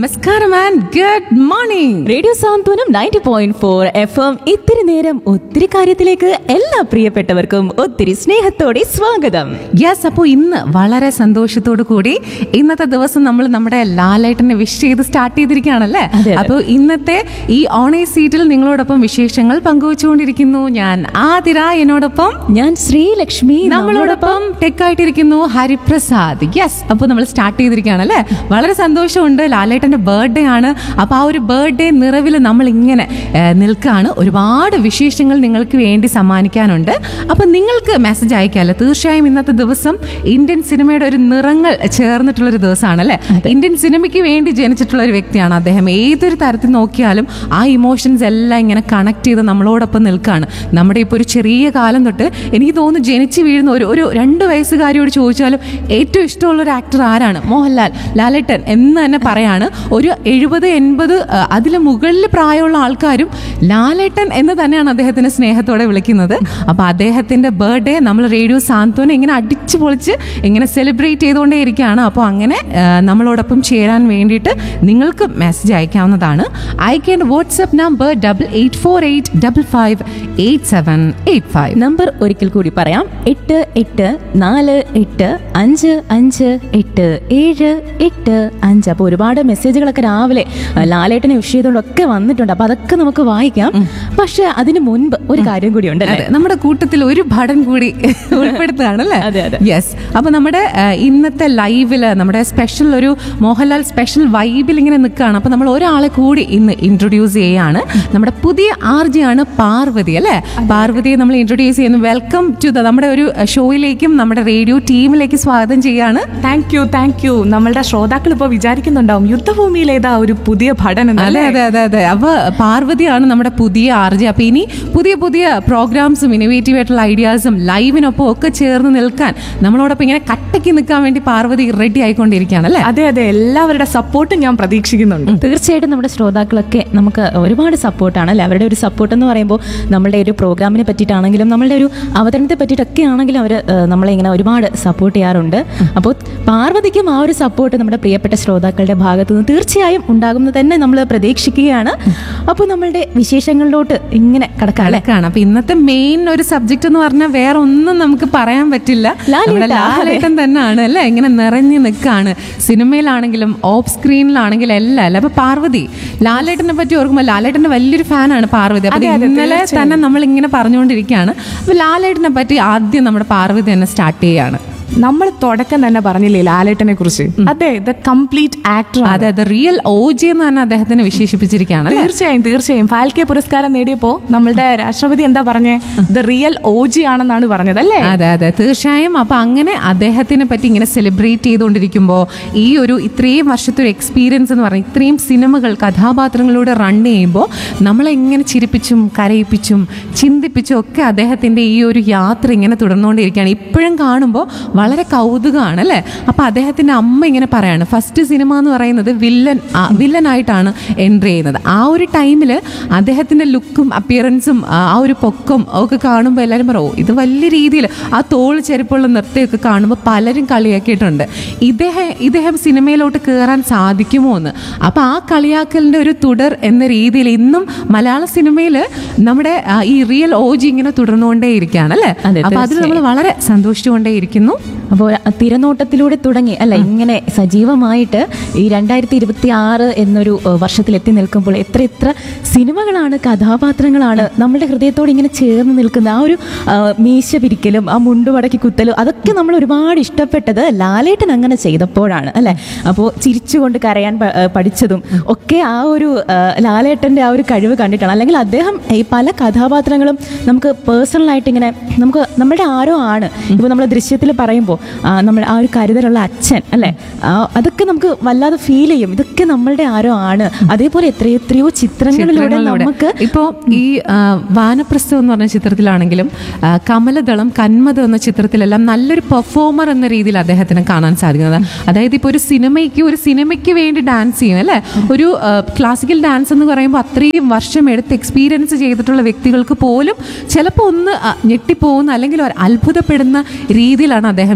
നമസ്കാരം and good morning radio Santhwanam ninety point four F M ഇത്തിരി നേരം ഒത്തിരി കാര്യത്തിലേക്ക് എല്ലാ പ്രിയപ്പെട്ടവർക്കും ഒത്തിരി സ്നേഹത്തോടെ സ്വാഗതം യെസ് അപ്പോൾ ഇന്ന് വളരെ സന്തോഷത്തോടു കൂടി ഇന്നത്തെ ദിവസം നമ്മൾ നമ്മുടെ ലാലേട്ടനെ വിഷ് ചെയ്ത് സ്റ്റാർട്ട് ചെയ്തിരിക്കുകയാണല്ലേ അതെ, അതെ. അപ്പോൾ ഇന്നത്തെ ഈ ഓണേ സീറ്റിൽ നിങ്ങളോടൊപ്പം വിശേഷങ്ങൾ പങ്കുവച്ചുകൊണ്ടിരിക്കുന്നു ഞാൻ ആതിര എന്നോടൊപ്പം ഞാൻ ശ്രീലക്ഷ്മി നമ്മളോടൊപ്പം ടെക്കായിട്ടിരിക്കുന്നു ഹരിപ്രസാദ് യെസ് അപ്പോൾ നമ്മൾ സ്റ്റാർട്ട് ചെയ്തിരിക്കുകയാണല്ലേ വളരെ സന്തോഷമുണ്ട് ലാലേട്ടന്റെ ബർത്ത്ഡേ ആണ് അപ്പോൾ ആ ഒരു ബർത്ത്ഡേ നിറവിൽ നമ്മൾ ഇങ്ങനെ ഏഹ്, നിൽക്കുകയാണ് ഒരുപാട് വിശേഷങ്ങൾ നിങ്ങൾക്ക് വേണ്ടി സമ്മാനിക്കാനുണ്ട് അപ്പോൾ നിങ്ങൾക്ക് മെസ്സേജ് അയക്കാമല്ലോ തീർച്ചയായും ഇന്നത്തെ ദിവസം ഇന്ത്യൻ സിനിമയുടെ ഒരു നിറങ്ങൾ ചേർന്നിട്ടുള്ള ഒരു ദിവസമാണ് അല്ലേ ഇന്ത്യൻ സിനിമയ്ക്ക് വേണ്ടി ജനിച്ചിട്ടുള്ള ഒരു വ്യക്തിയാണ് അദ്ദേഹം ഏതൊരു തരത്തിൽ നോക്കിയാലും ആ ഇമോഷൻസ് എല്ലാം ഇങ്ങനെ കണക്ട് ചെയ്ത് നമ്മളോടൊപ്പം നിൽക്കുകയാണ് നമ്മുടെ ഇപ്പോൾ ഒരു ചെറിയ കാലം തൊട്ട് എനിക്ക് തോന്നുന്നു ജനിച്ചു വീഴുന്ന ഒരു ഒരു രണ്ട് വയസ്സുകാരിയോട് ചോദിച്ചാലും ഏറ്റവും ഇഷ്ടമുള്ള ഒരു ആക്ടർ ആരാണ് മോഹൻലാൽ ലാലേട്ടൻ എന്ന് തന്നെ പറയാണ് ഒരു എഴുപത് എൺപത് അതിൽ മുകളിൽ പ്രായമുള്ള ആൾക്കാരും ലാലേട്ടൻ എന്ന് തന്നെയാണ് അദ്ദേഹത്തിന് സ്നേഹത്തോടെ വിളിക്കുന്നത് അപ്പോൾ അദ്ദേഹത്തിന്റെ ബർത്ത്ഡേ നമ്മൾ റേഡിയോ സാന്ത്വന ഇങ്ങനെ അടിച്ചു പൊളിച്ച് ഇങ്ങനെ സെലിബ്രേറ്റ് ചെയ്തുകൊണ്ടേ ഇരിക്കുകയാണ് അപ്പോൾ അങ്ങനെ ആ, നമ്മളോടൊപ്പം ചേരാൻ വേണ്ടിയിട്ട് നിങ്ങൾക്ക് മെസ്സേജ് അയക്കാവുന്നതാണ് അയക്കേണ്ട WhatsApp number double eight four eight double five eight seven eight five number ഒരിക്കൽ കൂടി പറയാം എട്ട് എട്ട് നാല് എട്ട് അഞ്ച് അഞ്ച് എട്ട് ഏഴ് എട്ട് അഞ്ച് അപ്പോൾ ഒരുപാട് മെസ്സേജുകളൊക്കെ രാവിലെ അഹ് ലാലേട്ടനെ വിഷ് ചെയ്തുകൊണ്ടൊക്കെ വന്നിട്ടുണ്ട് അപ്പോൾ അതൊക്കെ നമുക്ക് വായിക്കാം പക്ഷെ അതിന് മുൻപ് ഒരു കാര്യം കൂടി ഉണ്ട് അതെ നമ്മുടെ കൂട്ടത്തിൽ ഒരു ഭടൻ കൂടി ഉൾപ്പെടുത്തുകയാണല്ലേ അതെ, അതെ. യെസ് അപ്പൊ നമ്മുടെ ആ, ഇന്നത്തെ ലൈവില് നമ്മുടെ സ്പെഷ്യൽ ഒരു മോഹൻലാൽ സ്പെഷ്യൽ വൈബിൽ ഇങ്ങനെ നിൽക്കുകയാണ് അപ്പൊ നമ്മൾ ഒരാളെ കൂടി ഇന്ന് ഇൻട്രൊഡ്യൂസ് ചെയ്യാണ് നമ്മുടെ പുതിയ ആർജിയാണ് പാർവതി അല്ലേ പാർവതിയെ നമ്മൾ ഇൻട്രൊഡ്യൂസ് ചെയ്യുന്നു വെൽക്കം ടു ദ നമ്മുടെ ഒരു ഷോയിലേക്കും നമ്മുടെ റേഡിയോ ടീമിലേക്ക് സ്വാഗതം ചെയ്യാണ് താങ്ക് യു താങ്ക് യു നമ്മളുടെ ശ്രോതാക്കൾ ഇപ്പോൾ വിചാരിക്കുന്നുണ്ടാവും യുദ്ധഭൂമിയിൽ ഏതാ ഒരു പുതിയ പഠനം അതെ അതെ അതെ അതെ അപ്പൊ പാർവതിയാണ് നമ്മുടെ പുതിയ ആർജി അപ്പൊ ഇനി പുതിയ പുതിയ പ്രോഗ്രാംസും ഇന്നോവേറ്റീവ് ആയിട്ടുള്ള ഐഡിയാസും ലൈവിനൊപ്പം ഒക്കെ ചേർന്ന് നിൽക്കാൻ നമ്മളോടൊപ്പം ഇങ്ങനെ കട്ടയ്ക്ക് നിൽക്കാൻ വേണ്ടി പാർവതി റെഡി ആയിക്കൊണ്ടിരിക്കുകയാണ് അല്ലേ അതെ അതെ എല്ലാവരുടെ സപ്പോർട്ടും ഞാൻ പ്രതീക്ഷിക്കുന്നുണ്ട് തീർച്ചയായിട്ടും നമ്മുടെ ശ്രോതാക്കളൊക്കെ നമുക്ക് ഒരുപാട് സപ്പോർട്ടാണ് അല്ലെ അവരുടെ ഒരു സപ്പോർട്ട് എന്ന് പറയുമ്പോൾ നമ്മളുടെ ഒരു പ്രോഗ്രാമിനെ പറ്റിയിട്ടാണെങ്കിലും നമ്മളുടെ ഒരു അവതരണത്തെ പറ്റിയിട്ടൊക്കെ ആണെങ്കിലും അവർ നമ്മളെ ഇങ്ങനെ ഒരുപാട് സപ്പോർട്ട് ചെയ്യാറുണ്ട് അപ്പോൾ പാർവതിക്കും ആ ഒരു സപ്പോർട്ട് നമ്മുടെ പ്രിയപ്പെട്ട ശ്രോതാക്കളുടെ ഭാഗത്തു നിന്ന് തീർച്ചയായും ഉണ്ടാകുമെന്ന് തന്നെ നമ്മൾ പ്രതീക്ഷിക്കുകയാണ് അപ്പോൾ നമ്മളുടെ വിശേഷങ്ങളിലോട്ട് ഇങ്ങനെ കടക്കാം അല്ലെ കണക്കാണ് അപ്പൊ ഇന്നത്തെ മെയിൻ ഒരു സബ്ജക്ട് എന്ന് പറഞ്ഞാൽ വേറെ ഒന്നും നമുക്ക് പറയാൻ പറ്റില്ല ലാലേട്ട. നമ്മുടെ ലാലേട്ടൻ തന്നെയാണ് അല്ലേ ഇങ്ങനെ നിറഞ്ഞു നിൽക്കാണ് സിനിമയിലാണെങ്കിലും ഓഫ് സ്ക്രീനിലാണെങ്കിലും എല്ലാം അല്ലേ അപ്പൊ പാർവതി ലാലേട്ടനെ പറ്റി ഓർക്കുമ്പോൾ ലാലേട്ടന്റെ വലിയൊരു ഫാനാണ് പാർവതി അപ്പൊ അതെ, അതെ, ഇന്നലെ തന്നെ നമ്മൾ ഇങ്ങനെ പറഞ്ഞുകൊണ്ടിരിക്കുകയാണ് അപ്പൊ ലാലേട്ടനെ പറ്റി ആദ്യം നമ്മുടെ പാർവതി തന്നെ സ്റ്റാർട്ട് ചെയ്യാണ് നമ്മൾ തുടക്കം തന്നെ പറഞ്ഞില്ലേ ലാലേട്ടനെ കുറിച്ച് അതെ ദ കംപ്ലീറ്റ് ആക്ടർ അതെ അതെ റിയൽ ഓജി എന്ന് തന്നെ അദ്ദേഹത്തിനെ വിശേഷിപ്പിച്ചിരിക്കുകയാണ് അല്ലേ തീർച്ചയായും തീർച്ചയായും ഫാൽക്കെ പുരസ്കാരം നേടിയപ്പോ നമ്മളുടെ രാഷ്ട്രപതി എന്താ പറഞ്ഞേ ദ റിയൽ ഓജി ആണെന്നാണ് പറഞ്ഞത് അല്ലേ അതെ അതെ തീർച്ചയായും അപ്പൊ അങ്ങനെ അദ്ദേഹത്തിനെ പറ്റി ഇങ്ങനെ സെലിബ്രേറ്റ് ചെയ്തുകൊണ്ടിരിക്കുമ്പോൾ ഈ ഒരു ഇത്രയും വർഷത്തെ ഒരു എക്സ്പീരിയൻസ് എന്ന് പറഞ്ഞാൽ ഇത്രയും സിനിമകൾ കഥാപാത്രങ്ങളിലൂടെ റൺ ചെയ്യുമ്പോൾ നമ്മളെ ഇങ്ങനെ ചിരിപ്പിച്ചും കരയിപ്പിച്ചും ചിന്തിപ്പിച്ചും ഒക്കെ അദ്ദേഹത്തിന്റെ ഈ ഒരു യാത്ര ഇങ്ങനെ തുടർന്നുകൊണ്ടിരിക്കുകയാണ് ഇപ്പോഴും കാണുമ്പോൾ വളരെ കൗതുകമാണ് അല്ലേ അപ്പൊ അദ്ദേഹത്തിന്റെ അമ്മ ഇങ്ങനെ പറയാണ് ഫസ്റ്റ് സിനിമ എന്ന് പറയുന്നത് വില്ലൻ വില്ലനായിട്ടാണ് എൻട്രി ചെയ്യുന്നത് ആ ഒരു ടൈമിൽ അദ്ദേഹത്തിന്റെ ലുക്കും അപ്പിയറൻസും ആ ഒരു പൊക്കം ഒക്കെ കാണുമ്പോൾ എല്ലാവരും പറയും "ഓ, ഇത് വലിയ രീതിയിൽ ആ തോൾ ചെരുപ്പുള്ള നൃത്തമൊക്കെ കാണുമ്പോൾ പലരും കളിയാക്കിയിട്ടുണ്ട് ഇദ്ദേഹം ഇദ്ദേഹം സിനിമയിലോട്ട് കയറാൻ സാധിക്കുമോ എന്ന് അപ്പൊ ആ കളിയാക്കലിന്റെ ഒരു തുടർ എന്ന രീതിയിൽ ഇന്നും മലയാള സിനിമയിൽ നമ്മുടെ ആ, ഈ റിയൽ ഓജി ഇങ്ങനെ തുടർന്നുകൊണ്ടേയിരിക്കുകയാണ് അല്ലേ അതെ, അപ്പൊ അതിൽ നമ്മൾ വളരെ സന്തോഷിച്ചുകൊണ്ടേയിരിക്കുന്നു അപ്പോൾ തിരനോട്ടത്തിലൂടെ തുടങ്ങി അല്ല ഇങ്ങനെ സജീവമായിട്ട് ഈ രണ്ടായിരത്തി ഇരുപത്തി ആറ് എന്നൊരു ഏഹ്, വർഷത്തിൽ എത്തി നിൽക്കുമ്പോൾ എത്ര എത്ര സിനിമകളാണ് കഥാപാത്രങ്ങളാണ് നമ്മുടെ ഹൃദയത്തോട് ഇങ്ങനെ ചേർന്ന് നിൽക്കുന്ന ആ ഒരു ആ, മീശ പിരിക്കലും ആ മുണ്ടുമടക്കി കുത്തലും അതൊക്കെ നമ്മൾ ഒരുപാട് ഇഷ്ടപ്പെട്ടത് ലാലേട്ടൻ അങ്ങനെ ചെയ്തപ്പോഴാണ് അല്ലെ അപ്പോൾ ചിരിച്ചുകൊണ്ട് കരയാൻ പ- ഏഹ്, പഠിച്ചതും ഒക്കെ ആ ഒരു ആ, ലാലേട്ടൻ്റെ ആ ഒരു കഴിവ് കണ്ടിട്ടാണ് അല്ലെങ്കിൽ അദ്ദേഹം ഈ പല കഥാപാത്രങ്ങളും നമുക്ക് പേഴ്സണലായിട്ട് ഇങ്ങനെ നമുക്ക് നമ്മുടെ ആരോ ആണ് ഇപ്പോൾ നമ്മൾ ദൃശ്യത്തിൽ പറയുമ്പോൾ നമ്മൾ ആ ഒരു കരുതലുള്ള അച്ഛൻ അല്ലേ ആ, അതൊക്കെ നമുക്ക് വല്ലാതെ ഫീൽ ചെയ്യും ഇതൊക്കെ നമ്മളുടെ ആരോ ആണ് അതേപോലെ എത്രയോ എത്രയോ ചിത്രങ്ങളിലൂടെ ചിത്രങ്ങളിലൂടെ. നമുക്ക് ഇപ്പോ ഈ ആ, വാനപ്രസ്ഥം എന്ന് പറഞ്ഞ ചിത്രത്തിലാണെങ്കിലും ആ, കമലദളം കന്മതം എന്ന ചിത്രത്തിലെല്ലാം നല്ലൊരു പെർഫോമർ എന്ന രീതിയിൽ അദ്ദേഹത്തിന് കാണാൻ സാധിക്കുന്നത് അതായത് ഇപ്പോൾ ഒരു സിനിമയ്ക്ക് ഒരു സിനിമയ്ക്ക് വേണ്ടി ഡാൻസ് ചെയ്യും അല്ലേ ഒരു ക്ലാസിക്കൽ ഡാൻസ് എന്ന് പറയുമ്പോൾ അത്രയും വർഷം എടുത്ത് എക്സ്പീരിയൻസ് ചെയ്തിട്ടുള്ള വ്യക്തികൾക്ക് പോലും ചിലപ്പോൾ ഒന്ന് ആ, ഞെട്ടിപ്പോകുന്ന അല്ലെങ്കിൽ ഒരു അത്ഭുതപ്പെടുന്ന രീതിയിലാണ് അദ്ദേഹം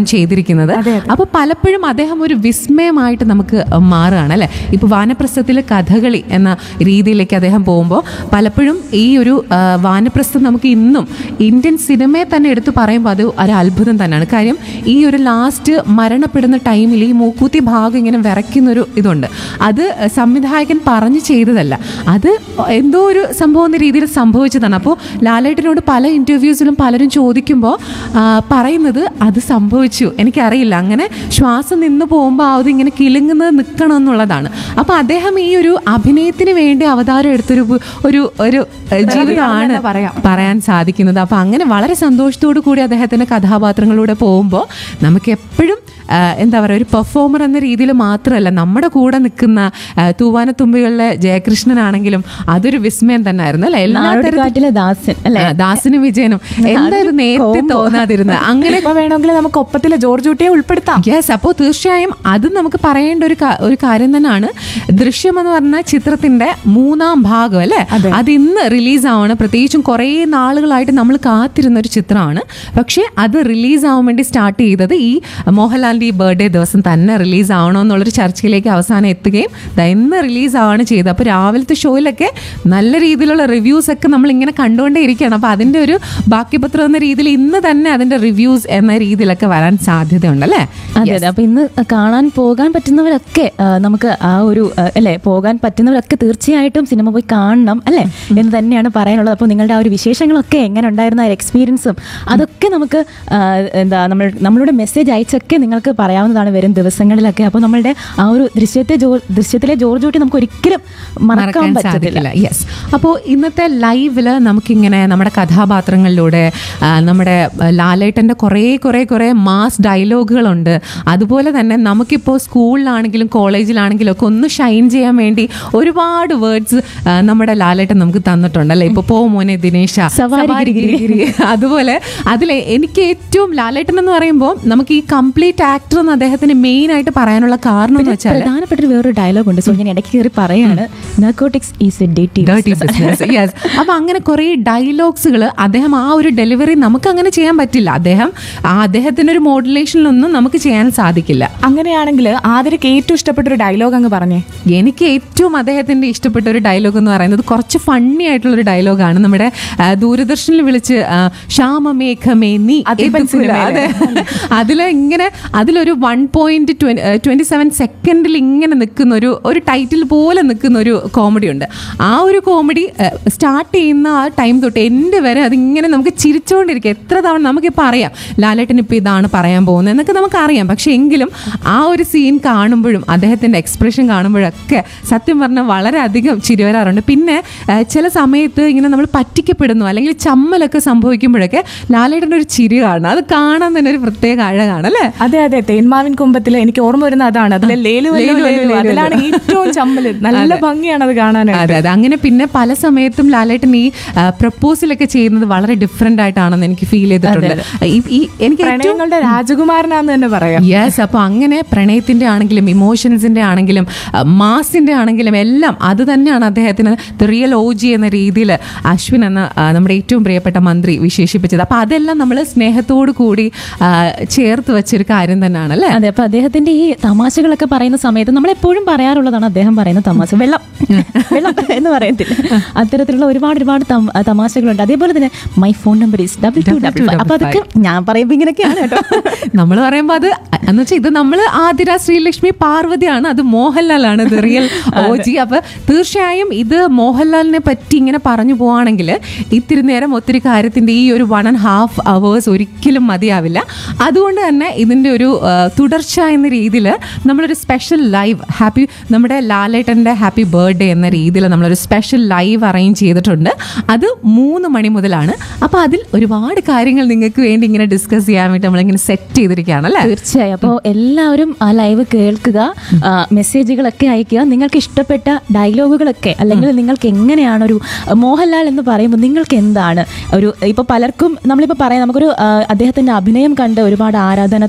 ചെയ്തിരിക്കുന്നത് അപ്പോൾ പലപ്പോഴും അദ്ദേഹം ഒരു വിസ്മയമായിട്ട് നമുക്ക് മാറുകയാണ് അല്ലേ ഇപ്പോൾ വാനപ്രസ്ഥത്തിൽ കഥകളി എന്ന രീതിയിലേക്ക് അദ്ദേഹം പോകുമ്പോൾ പലപ്പോഴും ഈ ഒരു ആ, വാനപ്രസ്ഥം നമുക്ക് ഇന്നും ഇന്ത്യൻ സിനിമയെ തന്നെ എടുത്തു പറയുമ്പോൾ അത് ഒരു അത്ഭുതം തന്നെയാണ് കാര്യം ഈ ഒരു ലാസ്റ്റ് മരണപ്പെടുന്ന ടൈമിൽ ഈ മൂക്കൂത്തി ഭാഗം ഇങ്ങനെ വിറയ്ക്കുന്നൊരു ഇതുണ്ട് അത് സംവിധായകൻ പറഞ്ഞു ചെയ്തതല്ല അത് എന്തോ ഒരു സംഭവം എന്ന രീതിയിൽ സംഭവിച്ചതാണ് അപ്പോൾ ലാലേട്ടനോട് പല ഇൻ്റർവ്യൂസിലും പലരും ചോദിക്കുമ്പോൾ ആ, പറയുന്നത് അത് സംഭവിച്ചു എനിക്കറിയില്ല അങ്ങനെ ശ്വാസം നിന്ന് പോകുമ്പോൾ അതിങ്ങനെ കിലുങ്ങുന്നത് നിൽക്കണം എന്നുള്ളതാണ് അപ്പോൾ അദ്ദേഹം ഈ ഒരു അഭിനയത്തിന് വേണ്ടി അവതാരം എടുത്തൊരു പു- ഒരു ഒരു ഏഹ്, ജീവിതമാണ് തന്നെ പറയാം. പറയാൻ സാധിക്കുന്നത് അപ്പോൾ അങ്ങനെ വളരെ സന്തോഷത്തോടു കൂടി അദ്ദേഹത്തിൻ്റെ കഥാപാത്രങ്ങളിലൂടെ പോകുമ്പോൾ നമുക്ക് എപ്പോഴും ആ, എന്താ പറയുക ഒരു പെർഫോമർ എന്ന രീതിയിൽ മാത്രമല്ല നമ്മുടെ കൂടെ നിൽക്കുന്ന ആ, തൂവാനത്തുമ്പികളിലെ ജയകൃഷ്ണനാണെങ്കിലും അതൊരു വിസ്മയം തന്നെ ആയിരുന്നു അല്ലേ എല്ലാ തരത്തിലും നാടുകാട്ടിലെ ദാസൻ അല്ലെ ആ, ദാസിനും വിജയനും എന്തായാലും നേരത്തെ തോന്നാതിരുന്നത് അങ്ങനെ ഇപ്പൊ വേണമെങ്കിൽ നമുക്ക് ഒപ്പത്തിലെ ജോർജ് കുട്ടിയെ ഉൾപ്പെടുത്താം യെസ് അപ്പോൾ തീർച്ചയായും അതും നമുക്ക് പറയേണ്ട ഒരു കാ- ഒരു കാര്യം തന്നെയാണ് ദൃശ്യം എന്ന് പറഞ്ഞ ചിത്രത്തിന്റെ മൂന്നാം ഭാഗം അല്ലേ അത് ഇന്ന് റിലീസ് ആവണം പ്രത്യേകിച്ചും കുറേ നാളുകളായിട്ട് നമ്മൾ കാത്തിരുന്ന ഒരു ചിത്രമാണ് പക്ഷേ അത് റിലീസ് ആവാൻ വേണ്ടി സ്റ്റാർട്ട് ചെയ്തത് ഈ മോഹൻലാലിന്റെ ഈ ബർത്ത്ഡേ ദിവസം തന്നെ റിലീസ് ആവണോ എന്നുള്ളൊരു ചർച്ചയിലേക്ക് അവസാനം എത്തുകയും ദാ ഇന്ന് റിലീസ് ആവാണ് ചെയ്തത് അപ്പോൾ രാവിലത്തെ ഷോയിലൊക്കെ നല്ല രീതിയിലുള്ള റിവ്യൂസ് ഒക്കെ നമ്മൾ ഇങ്ങനെ കണ്ടുകൊണ്ടേ ഇരിക്കുകയാണ് അപ്പോൾ അതിന്റെ ഒരു ബാക്കി പത്രം എന്ന രീതിയിൽ ഇന്ന് തന്നെ അതിന്റെ റിവ്യൂസ് എന്ന രീതിയിലൊക്കെ വരാൻ സാധ്യതയുണ്ടല്ലേ അതെ അതെ അപ്പൊ ഇന്ന് കാണാൻ പോകാൻ പറ്റുന്നവരൊക്കെ ആ, നമുക്ക് ആ ഒരു ആ, അല്ലെ പോകാൻ പറ്റുന്നവരൊക്കെ തീർച്ചയായിട്ടും സിനിമ പോയി കാണണം അല്ലെ എന്ന് തന്നെയാണ് പറയാനുള്ളത് അപ്പോൾ നിങ്ങളുടെ ആ ഒരു വിശേഷങ്ങളൊക്കെ എങ്ങനെ ഉണ്ടായിരുന്ന ആ എക്സ്പീരിയൻസും അതൊക്കെ നമുക്ക് ആ, എന്താ നമ്മൾ നമ്മളുടെ മെസ്സേജ് അയച്ചൊക്കെ നിങ്ങൾക്ക് പറയാവുന്നതാണ് വരും ദിവസങ്ങളിലൊക്കെ അപ്പോൾ നമ്മളുടെ ആ ഒരു ദൃശ്യത്തെ ജോ ദൃശ്യത്തിലെ ജോർജ് കുട്ടി നമുക്ക് ഒരിക്കലും മറക്കാൻ മറക്കാൻ പറ്റത്തില്ല സാധിക്കില്ല യെസ് അപ്പോൾ ഇന്നത്തെ ലൈവില് നമുക്കിങ്ങനെ നമ്മുടെ കഥാപാത്രങ്ങളിലൂടെ ആ, നമ്മുടെ ആ, ലാലേട്ടൻ്റെ കുറേ കുറേ കുറേ മാസ് ഡയലോഗുകളുണ്ട് അതുപോലെ തന്നെ നമുക്കിപ്പോൾ സ്കൂളിലാണെങ്കിലും കോളേജിലാണെങ്കിലും ഒക്കെ ഒന്ന് ഷൈൻ ചെയ്യാൻ വേണ്ടി ഒരുപാട് വേർഡ്സ് നമ്മുടെ ലാലേട്ടൻ നമുക്ക് തന്നിട്ടുണ്ട് അല്ലേ ഇപ്പോൾ പോ മോനെ ദിനേശ സവാരി സവാരി ഗിരി ഗിരി. അതുപോലെ അതിൽ എനിക്ക് ഏറ്റവും ലാലേട്ടൻ എന്ന് പറയുമ്പോൾ നമുക്ക് ഈ കംപ്ലീറ്റ് ആക്ടർ എന്ന് അദ്ദേഹത്തിന് മെയിൻ ആയിട്ട് പറയാനുള്ള കാരണം എന്ന് വെച്ചാൽ പ്രധാനപ്പെട്ട ഒരു വേറൊരു ഡയലോഗ് ഉണ്ട് സോ ഞാൻ ഇടയ്ക്ക് കയറി പറയാണ് നാർക്കോട്ടിക്സ് ഈസ് എ ഡേറ്റി ഡേർട്ടി ബിസിനസ് യെസ് അപ്പൊ അങ്ങനെ കുറെ ഡയലോഗ്സുകൾ അദ്ദേഹം ആ ഒരു ഡെലിവറി നമുക്ക് അങ്ങനെ ചെയ്യാൻ പറ്റില്ല അദ്ദേഹം ആ അദ്ദേഹത്തിന്റെ ഒരു മോഡുലേഷനിലൊന്നും നമുക്ക് ചെയ്യാൻ സാധിക്കില്ല അങ്ങനെയാണെങ്കിൽ ആതിരക്ക് ഏറ്റവും ഇഷ്ടപ്പെട്ട ഒരു ഡയലോഗ് അങ്ങ് പറഞ്ഞേ എനിക്ക് ഏറ്റവും അദ്ദേഹത്തിന്റെ ഇഷ്ടപ്പെട്ട ഒരു ഡയലോഗ് എന്ന് പറയുന്നത് കുറച്ച് ഫണ്ണി ആയിട്ടുള്ള ഒരു ഡയലോഗാണ് നമ്മുടെ ആ, ദൂരദർശനിൽ വിളിച്ച് ആ, ശ്യാമമേഘമേ നീ അതിപ്പൻ എത്തുകില്ല. സിനിമയിലെ. അതെ അതിൽ ഇങ്ങനെ അതിലൊരു വൺ പോയിന്റ് ട്വന്റി സെവൻ സെക്കൻഡിൽ ഇങ്ങനെ നിൽക്കുന്ന ഒരു ഒരു ടൈറ്റിൽ പോലെ നിൽക്കുന്ന ഒരു കോമഡി ഉണ്ട് ആ ഒരു കോമഡി സ്റ്റാർട്ട് ചെയ്യുന്ന ആ ടൈം തൊട്ട് എൻ്റെ വരെ അതിങ്ങനെ നമുക്ക് ചിരിച്ചുകൊണ്ടിരിക്കുക എത്ര തവണ നമുക്കിപ്പോൾ അറിയാം ലാലേട്ടൻ ഇപ്പോൾ ഇതാണ് പറയാൻ പോകുന്നത് എന്നൊക്കെ നമുക്ക് അറിയാം പക്ഷെ എങ്കിലും ആ ഒരു സീൻ കാണുമ്പോഴും അദ്ദേഹത്തിൻ്റെ എക്സ്പ്രഷൻ കാണുമ്പോഴൊക്കെ സത്യം പറഞ്ഞാൽ വളരെയധികം ചിരി വരാറുണ്ട് പിന്നെ ആ, ചില സമയത്ത് ഇങ്ങനെ നമ്മൾ പറ്റിക്കപ്പെടുന്നു അല്ലെങ്കിൽ ചമ്മലൊക്കെ സംഭവിക്കുമ്പോഴൊക്കെ ലാലേട്ടൻ്റെ ഒരു ചിരി കാണണം അത് കാണാൻ തന്നെ ഒരു പ്രത്യേക അഴകാണ് അല്ലേ അതെ അതെ തേന്മാവിൻ കുമ്പത്തിൽ എനിക്ക് ഓർമ്മ വരുന്ന അതാണ് അതിലെ ലേലു വല്ലു ലേലു വല്ലു ലേലു. ലേലു അതിലാണ് വല്ലു. ഏറ്റവും ചമ്മല് നല്ല ഭംഗിയാണ് അത് കാണാനായിട്ട് അതെ അതെ അങ്ങനെ പിന്നെ പല സമയത്തും ലാലേട്ടൻ ഈ പ്രപ്പോസലൊക്കെ ചെയ്യുന്നത് വളരെ ഡിഫറെന്റ് ആയിട്ടാണെന്ന് എനിക്ക് ഫീൽ ചെയ്തിട്ടുണ്ട് ഈ- ഈ എനിക്ക് ഏറ്റവും പ്രണയങ്ങളുടെ രാജകുമാരനാന്ന് തന്നെ പറയാം യെസ് അപ്പോൾ അങ്ങനെ പ്രണയത്തിന്റെ ആണെങ്കിലും ഇമോഷൻസിന്റെ ആണെങ്കിലും മാസിന്റെ ആണെങ്കിലും എല്ലാം അത് തന്നെയാണ് അദ്ദേഹത്തിന് ദ റിയൽ ഓ ജി എന്ന രീതിയിൽ അശ്വിൻ എന്ന ആ, നമ്മുടെ ഏറ്റവും പ്രിയപ്പെട്ട മന്ത്രി വിശേഷിപ്പിച്ചത് അപ്പോൾ അതെല്ലാം നമ്മൾ സ്നേഹത്തോടു കൂടി ആ, ചേർത്ത് വെച്ചൊരു കാര്യം തന്നെയാണ് അല്ലേ അതെ അപ്പൊ അദ്ദേഹത്തിന്റെ ഈ തമാശകളൊക്കെ പറയുന്ന സമയത്ത് നമ്മൾ എപ്പോഴും പറയാറുള്ളതാണ് അദ്ദേഹം പറയുന്ന തമാശ വെള്ളം വെള്ളം എന്ന് പറയത്തില്ല അത്തരത്തിലുള്ള ഒരുപാട് ഒരുപാട് തം- തമാശകളുണ്ട് അതേപോലെ തന്നെ my phone number is double two double five അപ്പൊ അതൊക്കെ ഞാൻ പറയുമ്പോ ഇങ്ങനെയൊക്കെയാണ് കേട്ടോ നമ്മൾ പറയുമ്പോൾ അത് എന്ന് വെച്ചാൽ ഇത് നമ്മൾ ആതിര ശ്രീലക്ഷ്മി പാർവതിയാണ് അത് മോഹൻലാലാണ് ഇത് റിയൽ ഓ ജി അപ്പൊ തീർച്ചയായും ഇത് മോഹൻലാലിനെ പറ്റി ഇങ്ങനെ പറഞ്ഞു പോവാണെങ്കിൽ ഇത്തിരി നേരം ഒത്തിരി കാര്യത്തിന്റെ ഈ ഒരു വൺ ആൻഡ് ഹാഫ് അവേഴ്സ് ഒരിക്കലും മതിയാവില്ല അതുകൊണ്ട് തന്നെ ഇതിന്റെ ഒരു ആ, തുടർച്ച എന്ന രീതിയിൽ നമ്മളൊരു സ്പെഷ്യൽ ലൈവ് ഹാപ്പി നമ്മുടെ ലാലേട്ടന്റെ ഹാപ്പി ബർത്ത്ഡേ എന്ന രീതിയിൽ നമ്മളൊരു സ്പെഷ്യൽ ലൈവ് അറേഞ്ച് ചെയ്തിട്ടുണ്ട് അത് മൂന്ന് മണി മുതലാണ് അപ്പോൾ അതിൽ ഒരുപാട് കാര്യങ്ങൾ നിങ്ങൾക്ക് വേണ്ടി ഇങ്ങനെ ഡിസ്കസ് ചെയ്യാൻ വേണ്ടി നമ്മളിങ്ങനെ സെറ്റ് ചെയ്തിരിക്കുകയാണ് അല്ലേ തീർച്ചയായും അപ്പോൾ എല്ലാവരും ആ ലൈവ് കേൾക്കുക ആ, മെസ്സേജുകളൊക്കെ അയക്കുക നിങ്ങൾക്ക് ഇഷ്ടപ്പെട്ട ഡയലോഗുകളൊക്കെ അല്ലെങ്കിൽ നിങ്ങൾക്ക് എങ്ങനെയാണ് ഒരു മോഹൻലാൽ എന്ന് പറയുമ്പോൾ നിങ്ങൾക്ക് എന്താണ് ഒരു ഇപ്പോൾ പലർക്കും നമ്മളിപ്പോൾ പറയാം നമുക്കൊരു ആ, അദ്ദേഹത്തിന്റെ അഭിനയം കണ്ട് ഒരുപാട് ആരാധന തോന്നുന്നവർ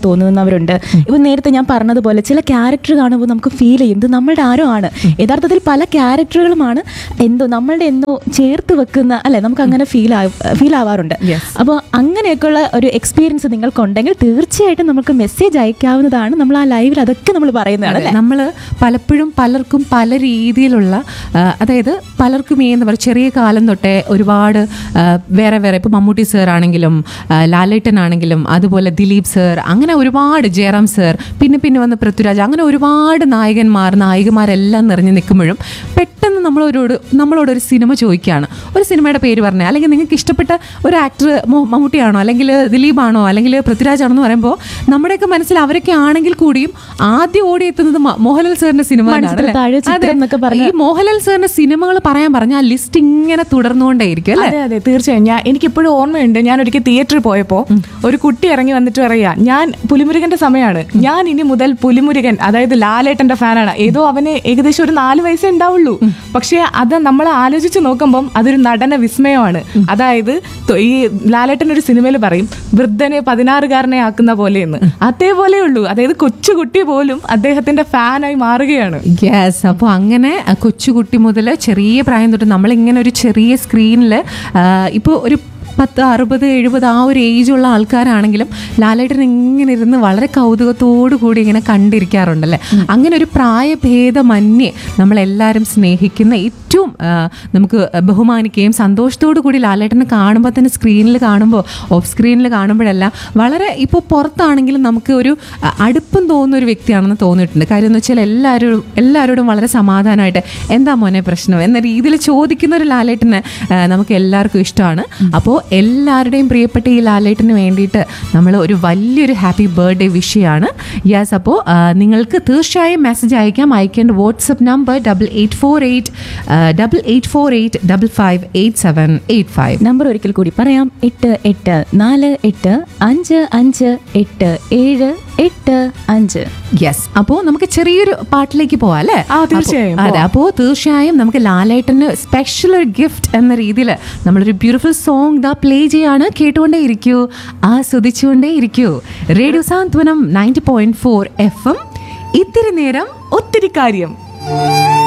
ചെയ്യുന്നവരുണ്ട് ഇപ്പൊ നേരത്തെ ഞാൻ പറഞ്ഞതുപോലെ ചില ക്യാരക്ടർ കാണുമ്പോൾ നമുക്ക് ഫീൽ ചെയ്യും ഇത് നമ്മളുടെ ആരോ ആണ് യഥാർത്ഥത്തിൽ പല ക്യാരക്ടറുകളുമാണ് എന്തോ നമ്മളുടെ എന്തോ ചേർത്ത് വെക്കുന്ന അല്ലെ നമുക്ക് അങ്ങനെ ഫീൽ ഫീൽ ആവാറുണ്ട് Yes. അപ്പോൾ അങ്ങനെയൊക്കെയുള്ള ഒരു എക്സ്പീരിയൻസ് നിങ്ങൾക്കുണ്ടെങ്കിൽ തീർച്ചയായിട്ടും നമുക്ക് മെസ്സേജ് അയക്കാവുന്നതാണ് നമ്മൾ ആ ലൈവിൽ അതൊക്കെ നമ്മൾ പറയുന്നതാണ് അല്ലേ നമ്മൾ പലപ്പോഴും പലർക്കും പല രീതിയിലുള്ള ആ, അതായത് പലർക്കും ഈ എന്താ പറയുക ചെറിയ കാലം തൊട്ടേ ഒരുപാട് ആ, വേറെ വേറെ ഇപ്പോൾ മമ്മൂട്ടി സർ ആണെങ്കിലും ആ, ലാലേട്ടൻ ആണെങ്കിലും അതുപോലെ ദിലീപ് സർ അങ്ങനെ ഒരുപാട് ജയറാം സർ പിന്നെ പിന്നെ വന്ന് പൃഥ്വിരാജ് അങ്ങനെ ഒരുപാട് നായകന്മാർ നായികമാരെല്ലാം നിറഞ്ഞു നിൽക്കുമ്പോഴും പെട്ടെന്ന് നമ്മളോരോട് നമ്മളോട് ഒരു സിനിമ ചോദിക്കുകയാണ് ഒരു സിനിമയുടെ പേര് പറഞ്ഞാൽ അല്ലെങ്കിൽ നിങ്ങൾക്ക് ഇഷ്ടപ്പെട്ട ഒരു ആക്ടർ മമ്മൂട്ടിയാണോ അല്ലെങ്കിൽ ദിലീപാണോ അല്ലെങ്കിൽ പൃഥ്വിരാജാണോ എന്ന് പറയുമ്പോൾ നമ്മുടെയൊക്കെ മനസ്സിൽ അവരൊക്കെ ആണെങ്കിൽ കൂടിയും ആദ്യം ഓടിയെത്തുന്നത് മ- മോഹൻലാൽ സാറിന്റെ സിനിമ എന്നാണ് മണിച്ചിത്ര അല്ലേ? താഴെ ചിത്രം അതെ. എന്നൊക്കെ പറഞ്ഞ് ഈ മോഹൻലാൽ സാറിന്റെ സിനിമകൾ പറയാൻ പറഞ്ഞ ആ ലിസ്റ്റ് ഇങ്ങനെ തുടർന്നുകൊണ്ടേയിരിക്കും അല്ലേ അതെ അതെ തീർച്ചയായും ഞാൻ എനിക്കിപ്പോഴും ഓർമ്മയുണ്ട് ഞാൻ ഒരിക്കൽ തിയേറ്ററിൽ പോയപ്പോൾ ഒരു കുട്ടി ഇറങ്ങി വന്നിട്ട് പറയാ ഞാൻ പുലിമുരുകന്റെ സമയമാണ് ഞാൻ ഇനി മുതൽ പുലിമുരുകൻ അതായത് ലാലേട്ടന്റെ ഫാനാണ് ഏതോ അവന് ഏകദേശം ഒരു നാല് വയസ്സേ ഉണ്ടാവുള്ളൂ പക്ഷേ അത് നമ്മൾ ആലോചിച്ച് നോക്കുമ്പം അതൊരു നടന വിസ്മയമാണ് അതായത് ത- ഈ ലാലേട്ടൻ ഒരു സിനിമയിൽ പറയും വൃദ്ധനെ പതിനാറുകാരനെ ആക്കുന്ന പോലെയെന്ന് അതേപോലെ ഉള്ളൂ അതായത് കൊച്ചുകുട്ടി പോലും അദ്ദേഹത്തിന്റെ ഫാനായി മാറുകയാണ് യെസ് അപ്പോൾ അങ്ങനെ ആ, കൊച്ചുകുട്ടി മുതൽ ചെറിയ പ്രായം തൊട്ട് നമ്മളിങ്ങനെ ഒരു ചെറിയ സ്ക്രീനിൽ ഇപ്പോൾ ഒരു പത്ത് അറുപത് എഴുപത് ആ ഒരു ഏജുള്ള ആൾക്കാരാണെങ്കിലും ലാലേട്ടൻ ഇങ്ങനെ ഇരുന്ന് വളരെ കൗതുകത്തോടു കൂടി ഇങ്ങനെ കണ്ടിരിക്കാറുണ്ടല്ലേ അങ്ങനെ ഒരു പ്രായഭേദമന്യേ നമ്മളെല്ലാവരും സ്നേഹിക്കുന്ന ഏറ്റവും ആ, നമുക്ക് ബഹുമാനിക്കുകയും സന്തോഷത്തോടു കൂടി ലാലേട്ടനെ കാണുമ്പോൾ തന്നെ സ്ക്രീനിൽ കാണുമ്പോൾ ഓഫ് സ്ക്രീനിൽ കാണുമ്പോഴെല്ലാം വളരെ ഇപ്പോൾ പുറത്താണെങ്കിലും നമുക്ക് ഒരു അ, അടുപ്പം തോന്നുന്ന ഒരു വ്യക്തിയാണെന്ന് തോന്നിയിട്ടുണ്ട് കാര്യം എന്ന് വെച്ചാൽ എല്ലാവരും എല്ലാവരോടും വളരെ സമാധാനമായിട്ട് എന്താ മോനെ പ്രശ്നം എന്ന രീതിയിൽ ചോദിക്കുന്ന ഒരു ലാലേട്ടനെ ആ, നമുക്ക് എല്ലാവർക്കും ഇഷ്ടമാണ് അപ്പോൾ എല്ലാവരുടെയും പ്രിയപ്പെട്ട ഈ ലാലേട്ടന് വേണ്ടിയിട്ട് നമ്മൾ ഒരു വലിയൊരു ഹാപ്പി ബർത്ത്ഡേ വിഷ് ചെയ്യാണ് യെസ് അപ്പോൾ നിങ്ങൾക്ക് തീർച്ചയായും മെസ്സേജ് അയക്കാം അയക്കേണ്ട WhatsApp number double eight four eight double eight four eight double five eight seven eight five number ഒരിക്കൽ കൂടി പറയാം എട്ട് എട്ട് നാല് എട്ട് അഞ്ച് അഞ്ച് എട്ട് ഏഴ് എട്ട് അഞ്ച് യെസ് അപ്പോൾ നമുക്ക് ചെറിയൊരു പാട്ടിലേക്ക് പോവാം അല്ലേ ആ, തീർച്ചയായും, അപ്പോ- അതെ അപ്പോൾ തീർച്ചയായും നമുക്ക് ലാലേട്ടന് സ്പെഷ്യൽ ഒരു ഗിഫ്റ്റ് എന്ന രീതിയിൽ നമ്മളൊരു ബ്യൂട്ടിഫുൾ സോങ് ദാ പ്ലേ ചെയ്യാണ് കേട്ടുകൊണ്ടേ ഇരിക്കൂ ആസ്വദിച്ചുകൊണ്ടേ ഇരിക്കൂ radio Santhwanam ninety point four F M ഇത്തിരി നേരം ഒത്തിരി കാര്യം